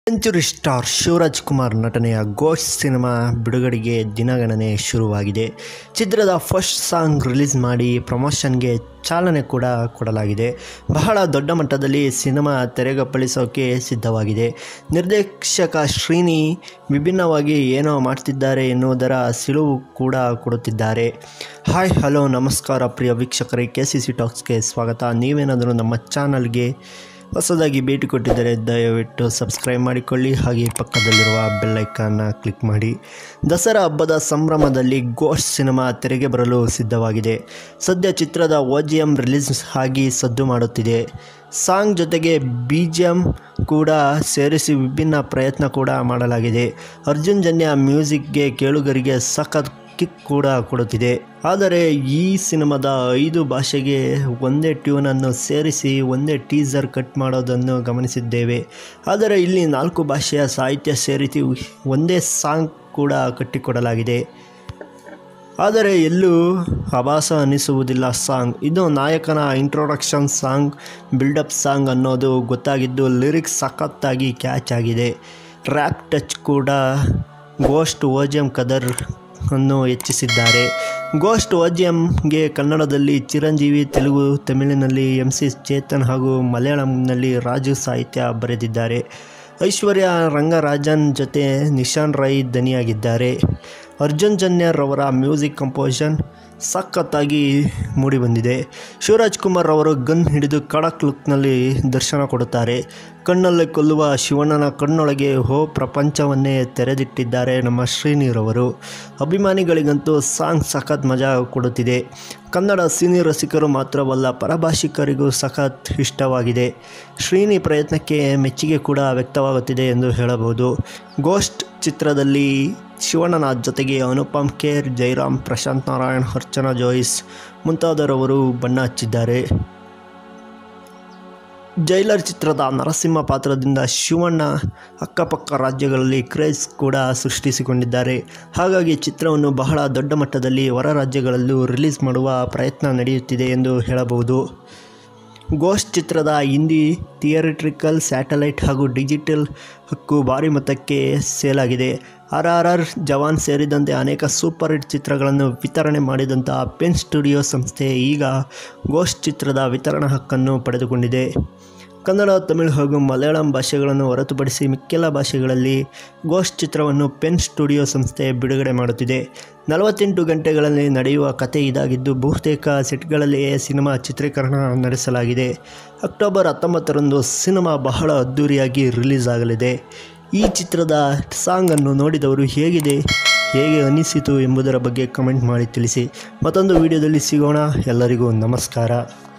century star Shivraj Kumar ನಟನೆಯ ghost cinema ಬಿಡುಗಡೆಗೆ ದಿನಗಣನೆ ಶುರುವಾಗಿದೆ ಚಿತ್ರದ ಫಸ್ಟ್ ಸಾಂಗ್ ರಿಲೀಸ್ ಮಾಡಿ ಪ್ರಮೋಷನ್ಗೆ ಚಾಲನೆ ಕೂಡ ಕೊಡಲಾಗಿದೆ ಬಹಳ ದೊಡ್ಡ ಮಟ್ಟದಲ್ಲಿ ಸಿನಿಮಾ ತೆರೆಗಪ್ಪಳಿಸೋಕೆ ಸಿದ್ಧವಾಗಿದೆ ನಿರ್ದೇಶಕ ಶ್ರೀನಿ ವಿಭಿನ್ನವಾಗಿ ಏನೋ ಮಾಡ್ತಿದ್ದಾರೆ ಎನ್ನುವುದರ ಸಿಳುವು ಕೂಡ ಕೊಡುತ್ತಿದ್ದಾರೆ ಹಾಯ್ ಹಲೋ ನಮಸ್ಕಾರ ಪ್ರಿಯ ವೀಕ್ಷಕರೇ ಕೆ ಸಿ ಸಿ ಟಾಕ್ಸ್ಗೆ ಸ್ವಾಗತ ನೀವೇನಾದರೂ ನಮ್ಮ ಚಾನಲ್ಗೆ ಹೊಸದಾಗಿ ಭೇಟಿ ಕೊಟ್ಟಿದ್ದರೆ ದಯವಿಟ್ಟು ಸಬ್ಸ್ಕ್ರೈಬ್ ಮಾಡಿಕೊಳ್ಳಿ ಹಾಗೆ ಪಕ್ಕದಲ್ಲಿರುವ ಬೆಲ್ಲೈಕನ್ನ ಕ್ಲಿಕ್ ಮಾಡಿ ದಸರಾ ಹಬ್ಬದ ಸಂಭ್ರಮದಲ್ಲಿ ಗೋಸ್ಟ್ ಸಿನಿಮಾ ತೆರೆಗೆ ಬರಲು ಸಿದ್ಧವಾಗಿದೆ ಸದ್ಯ ಚಿತ್ರದ ಓ ಜಿ ಎಮ್ ರಿಲೀಸ್ ಆಗಿ ಸದ್ದು ಮಾಡುತ್ತಿದೆ ಸಾಂಗ್ ಜೊತೆಗೆ ಬಿ ಜಿ ಎಮ್ ಕೂಡ ಸೇರಿಸಿ ವಿಭಿನ್ನ ಪ್ರಯತ್ನ ಕೂಡ ಮಾಡಲಾಗಿದೆ ಅರ್ಜುನ್ ಜನ್ಯ ಮ್ಯೂಸಿಕ್ಗೆ ಕೇಳುಗರಿಗೆ ಸಖತ್ ಕಿಕ್ ಕೂಡ ಕೊಡುತ್ತಿದೆ ಆದರೆ ಈ ಸಿನಿಮಾದ ಐದು ಭಾಷೆಗೆ ಒಂದೇ ಟ್ಯೂನನ್ನು ಸೇರಿಸಿ ಒಂದೇ ಟೀಸರ್ ಕಟ್ ಮಾಡೋದನ್ನು ಗಮನಿಸಿದ್ದೇವೆ ಆದರೆ ಇಲ್ಲಿ ನಾಲ್ಕು ಭಾಷೆಯ ಸಾಹಿತ್ಯ ಸೇರಿಸಿ ಒಂದೇ ಸಾಂಗ್ ಕೂಡ ಕಟ್ಟಿಕೊಡಲಾಗಿದೆ ಆದರೆ ಎಲ್ಲೂ ಆಭಾಸ ಅನ್ನಿಸುವುದಿಲ್ಲ ಸಾಂಗ್ ಇದು ನಾಯಕನ ಇಂಟ್ರೊಡಕ್ಷನ್ ಸಾಂಗ್ ಬಿಲ್ಡಪ್ ಸಾಂಗ್ ಅನ್ನೋದು ಗೊತ್ತಾಗಿದ್ದು ಲಿರಿಕ್ಸ್ ಸಖತ್ತಾಗಿ ಕ್ಯಾಚ್ ಆಗಿದೆ ರ್ಯಾಪ್ ಟಚ್ ಕೂಡ ಗೋಸ್ಟ್ ಓಜಂ ಕದರ್ ಅನ್ನು ಹೆಚ್ಚಿಸಿದ್ದಾರೆ ಗೋಸ್ಟ್ ಓಜಿಯಂಗೆ ಕನ್ನಡದಲ್ಲಿ ಚಿರಂಜೀವಿ ತೆಲುಗು ತಮಿಳಿನಲ್ಲಿ ಎಂ ಸಿ ಚೇತನ್ ಹಾಗೂ ಮಲಯಾಳಂನಲ್ಲಿ ರಾಜು ಸಾಹಿತ್ಯ ಬರೆದಿದ್ದಾರೆ ಐಶ್ವರ್ಯ ರಂಗರಾಜನ್ ಜೊತೆ ನಿಶಾನ್ ರೈ ದನಿಯಾಗಿದ್ದಾರೆ ಅರ್ಜುನ್ ಜನ್ಯರವರ ಮ್ಯೂಸಿಕ್ ಕಂಪೋಷನ್ ಸಖತ್ತಾಗಿ ಮೂಡಿಬಂದಿದೆ ಶಿವರಾಜ್ ಕುಮಾರ್ ಅವರು ಗನ್ ಹಿಡಿದು ಖಡಕ್ ಲುಕ್ನಲ್ಲಿ ದರ್ಶನ ಕೊಡುತ್ತಾರೆ ಕಣ್ಣಲ್ಲಿ ಕೊಲ್ಲುವ ಶಿವಣ್ಣನ ಕಣ್ಣೊಳಗೆ ಹೋ ಪ್ರಪಂಚವನ್ನೇ ತೆರೆದಿಟ್ಟಿದ್ದಾರೆ ನಮ್ಮ ಶ್ರೀನಿರವರು ಅಭಿಮಾನಿಗಳಿಗಂತೂ ಸಾಂಗ್ ಸಖತ್ ಮಜಾ ಕೊಡುತ್ತಿದೆ ಕನ್ನಡ ಸಿನಿ ರಸಿಕರು ಮಾತ್ರವಲ್ಲ ಪರಭಾಷಿಕರಿಗೂ ಸಖತ್ ಇಷ್ಟವಾಗಿದೆ ಶ್ರೀನಿ ಪ್ರಯತ್ನಕ್ಕೆ ಮೆಚ್ಚುಗೆ ಕೂಡ ವ್ಯಕ್ತವಾಗುತ್ತಿದೆ ಎಂದು ಹೇಳಬಹುದು ಗೋಸ್ಟ್ ಚಿತ್ರದಲ್ಲಿ ಶಿವಣ್ಣನ ಜೊತೆಗೆ ಅನುಪಮ್ ಖೇರ್ ಜೈರಾಮ್ ಪ್ರಶಾಂತ್ ನಾರಾಯಣ್ ಅರ್ಚನಾ ಜೋಯಿಸ್ ಮುಂತಾದವರವರು ಬಣ್ಣ ಹಚ್ಚಿದ್ದಾರೆ ಜೈಲರ್ ಚಿತ್ರದ ನರಸಿಂಹ ಪಾತ್ರದಿಂದ ಶಿವಣ್ಣ ಅಕ್ಕಪಕ್ಕ ರಾಜ್ಯಗಳಲ್ಲಿ ಕ್ರೇಜ್ ಕೂಡ ಸೃಷ್ಟಿಸಿಕೊಂಡಿದ್ದಾರೆ ಹಾಗಾಗಿ ಚಿತ್ರವನ್ನು ಬಹಳ ದೊಡ್ಡ ಮಟ್ಟದಲ್ಲಿ ಹೊರ ರಾಜ್ಯಗಳಲ್ಲೂ ರಿಲೀಸ್ ಮಾಡುವ ಪ್ರಯತ್ನ ನಡೆಯುತ್ತಿದೆ ಎಂದು ಹೇಳಬಹುದು ಗೋಸ್ಟ್ ಚಿತ್ರದ ಹಿಂದಿ ಥಿಯೇಟ್ರಿಕಲ್ ಸ್ಯಾಟಲೈಟ್ ಹಾಗೂ ಡಿಜಿಟಲ್ ಹಕ್ಕು ಭಾರಿ ಮೊತ್ತಕ್ಕೆ ಸೇಲಾಗಿದೆ ಆರ್ ಆರ್ ಆರ್ ಜವಾನ್ ಸೇರಿದಂತೆ ಅನೇಕ ಸೂಪರ್ ಹಿಟ್ ಚಿತ್ರಗಳನ್ನು ವಿತರಣೆ ಮಾಡಿದಂಥ ಪೆನ್ ಸ್ಟುಡಿಯೋ ಸಂಸ್ಥೆ ಈಗ ಗೋಸ್ಟ್ ಚಿತ್ರದ ವಿತರಣಾ ಹಕ್ಕನ್ನು ಪಡೆದುಕೊಂಡಿದೆ ಕನ್ನಡ ತಮಿಳು ಹಾಗೂ ಮಲಯಾಳಂ ಭಾಷೆಗಳನ್ನು ಹೊರತುಪಡಿಸಿ ಮಿಕ್ಕೆಲ್ಲ ಭಾಷೆಗಳಲ್ಲಿ ಗೋಸ್ಟ್ ಚಿತ್ರವನ್ನು ಪೆನ್ ಸ್ಟುಡಿಯೋ ಸಂಸ್ಥೆ ಬಿಡುಗಡೆ ಮಾಡುತ್ತಿದೆ ನಲವತ್ತೆಂಟು ಗಂಟೆಗಳಲ್ಲಿ ನಡೆಯುವ ಕತೆ ಇದಾಗಿದ್ದು ಬಹುತೇಕ ಸೆಟ್ಗಳಲ್ಲಿಯೇ ಸಿನಿಮಾ ಚಿತ್ರೀಕರಣ ನಡೆಸಲಾಗಿದೆ ಅಕ್ಟೋಬರ್ ಹತ್ತೊಂಬತ್ತರಂದು ಸಿನಿಮಾ ಬಹಳ ಅದ್ಧೂರಿಯಾಗಿ ರಿಲೀಸ್ ಆಗಲಿದೆ ಈ ಚಿತ್ರದ ಸಾಂಗನ್ನು ನೋಡಿದವರು ಹೇಗಿದೆ ಹೇಗೆ ಅನಿಸಿತು ಎಂಬುದರ ಬಗ್ಗೆ ಕಮೆಂಟ್ ಮಾಡಿ ತಿಳಿಸಿ ಮತ್ತೊಂದು ವಿಡಿಯೋದಲ್ಲಿ ಸಿಗೋಣ ಎಲ್ಲರಿಗೂ ನಮಸ್ಕಾರ